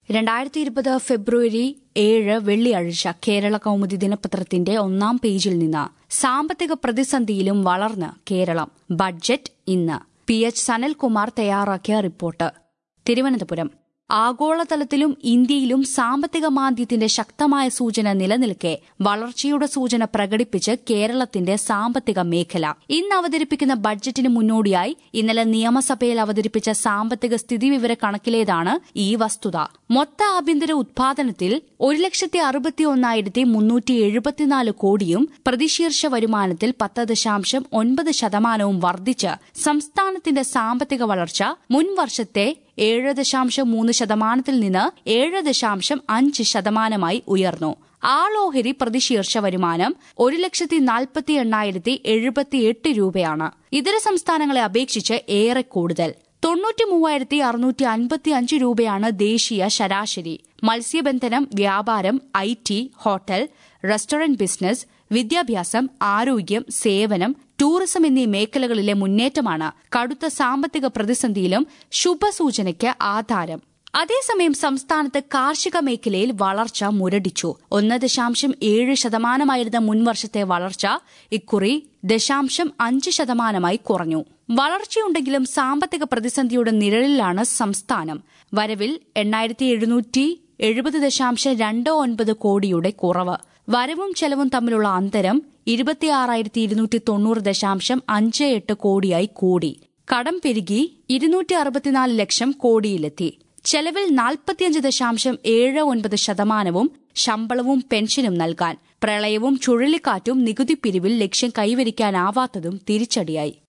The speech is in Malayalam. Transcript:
രണ്ടായിരത്തി ഇരുപത് ഫെബ്രുവരി ഏഴ് വെള്ളിയാഴ്ച കേരള കൗമുദി ദിനപത്രത്തിന്റെ ഒന്നാം പേജിൽ നിന്ന് സാമ്പത്തിക പ്രതിസന്ധിയിലും വളർന്ന് കേരളം ബഡ്ജറ്റ് ഇന്ന് പി എച്ച് സനൽകുമാർ തയ്യാറാക്കിയ റിപ്പോർട്ട് തിരുവനന്തപുരം ആഗോളതലത്തിലും ഇന്ത്യയിലും സാമ്പത്തിക മാന്ദ്യത്തിന്റെ ശക്തമായ സൂചന നിലനിൽക്കെ വളർച്ചയുടെ സൂചന പ്രകടിപ്പിച്ച് കേരളത്തിന്റെ സാമ്പത്തിക മേഖല ഇന്ന് അവതരിപ്പിക്കുന്ന ബഡ്ജറ്റിന് മുന്നോടിയായി ഇന്നലെ നിയമസഭയിൽ അവതരിപ്പിച്ച സാമ്പത്തിക സ്ഥിതിവിവര കണക്കിലേതാണ് ഈ വസ്തുത മൊത്ത ആഭ്യന്തര ഉത്പാദനത്തിൽ ഒരു ലക്ഷത്തി അറുപത്തി ഒന്നായിരത്തി മുന്നൂറ്റി എഴുപത്തിനാല് കോടിയും പ്രതിശീർഷ വരുമാനത്തിൽ പത്ത് ദശാംശം ഒൻപത് ശതമാനവും വർദ്ധിച്ച് സംസ്ഥാനത്തിന്റെ സാമ്പത്തിക വളർച്ച മുൻ വർഷത്തെ ഏഴ് ദശാംശം മൂന്ന് ശതമാനത്തിൽ നിന്ന് ഏഴ് ദശാംശം അഞ്ച് ശതമാനമായി ഉയർന്നു ആളോഹരി പ്രതിശീർഷ വരുമാനം ഒരു ലക്ഷത്തി നാൽപ്പത്തി എണ്ണായിരത്തി എഴുപത്തിയെട്ട് രൂപയാണ് ഇതര സംസ്ഥാനങ്ങളെ അപേക്ഷിച്ച് ഏറെ കൂടുതൽ തൊണ്ണൂറ്റി മൂവായിരത്തി അറുന്നൂറ്റി അൻപത്തി അഞ്ച് രൂപയാണ് ദേശീയ ശരാശരി മത്സ്യബന്ധനം വ്യാപാരം I T hotel restaurant business വിദ്യാഭ്യാസം ആരോഗ്യം സേവനം ടൂറിസം എന്നീ മേഖലകളിലെ മുന്നേറ്റമാണ് കടുത്ത സാമ്പത്തിക പ്രതിസന്ധിയിലും ശുഭസൂചനയ്ക്ക് ആധാരം അതേസമയം സംസ്ഥാനത്ത് കാർഷിക മേഖലയിൽ വളർച്ച മുരടിച്ചു ഒന്ന് ദശാംശം ഏഴ് ശതമാനമായിരുന്ന മുൻവർഷത്തെ വളർച്ച ഇക്കുറി ദശാംശം അഞ്ച് ശതമാനമായി കുറഞ്ഞു വളർച്ചയുണ്ടെങ്കിലും സാമ്പത്തിക പ്രതിസന്ധിയുടെ നിഴലിലാണ് സംസ്ഥാനം വരവിൽ എണ്ണായിരത്തി എഴുന്നൂറ്റി എഴുപത് ദശാംശം രണ്ട് ഒൻപത് കോടിയുടെ കുറവ് വരവും ചെലവും തമ്മിലുള്ള അന്തരം ഇരുപത്തിയാറായിരത്തി ഇരുന്നൂറ്റി തൊണ്ണൂറ് ദശാംശം അഞ്ച് എട്ട് കോടിയായി കൂടി കടം പെരുകി ഇരുന്നൂറ്റി അറുപത്തിനാല് ലക്ഷം കോടിയിലെത്തി ചെലവിൽ നാൽപ്പത്തിയഞ്ച് ദശാംശം ഏഴ് ഒൻപത് ശതമാനവും ശമ്പളവും പെൻഷനും നൽകാൻ പ്രളയവും ചുഴലിക്കാറ്റും നികുതി പിരിവിൽ ലക്ഷ്യം കൈവരിക്കാനാവാത്തതും തിരിച്ചടിയായി